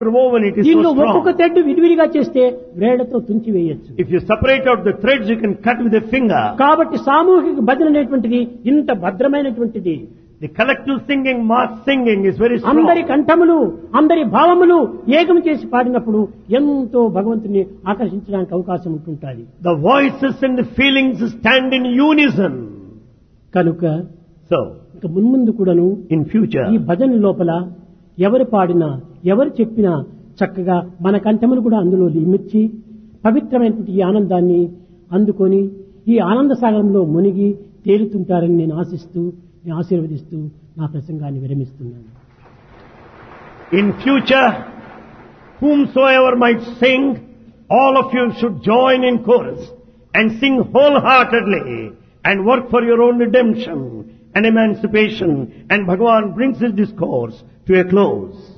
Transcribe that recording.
woven, it is దీనిలో so ఒక్కొక్క strong. తెడ్డు విడివిడిగా చేస్తే వేళ్లతో తుంచి వేయచ్చు If you separate out the threads, you can cut with a finger. కాబట్టి సామూహిక భజన అనేటువంటిది ఇంత భద్రమైనటువంటిది The collective singing, mass singing is very అందరి strong. కంఠములు అందరి భావములు ఏకం చేసి పాడినప్పుడు ఎంతో భగవంతుని ఆకర్షించడానికి అవకాశం ఉంటుంటుంది The voices and the feelings stand in unison. కనుక So, ఇక మున్ముందు కూడాను in future, ఈ భజన లోపల ఎవరు పాడినా ఎవరు చెప్పినా చక్కగా మన కంఠములు కూడా అందులో ఇమిర్చి పవిత్రమైనటువంటి ఈ ఆనందాన్ని అందుకొని ఈ ఆనంద సాగరంలో మునిగి తేలుతుంటారని నేను ఆశిస్తూ నేను ఆశీర్వదిస్తూ నా ప్రసంగాన్ని విరమిస్తున్నాను in future, whomsoever might sing, all of you should join in chorus and sing wholeheartedly and work for your own redemption and emancipation. And Bhagavan brings his discourse to a close.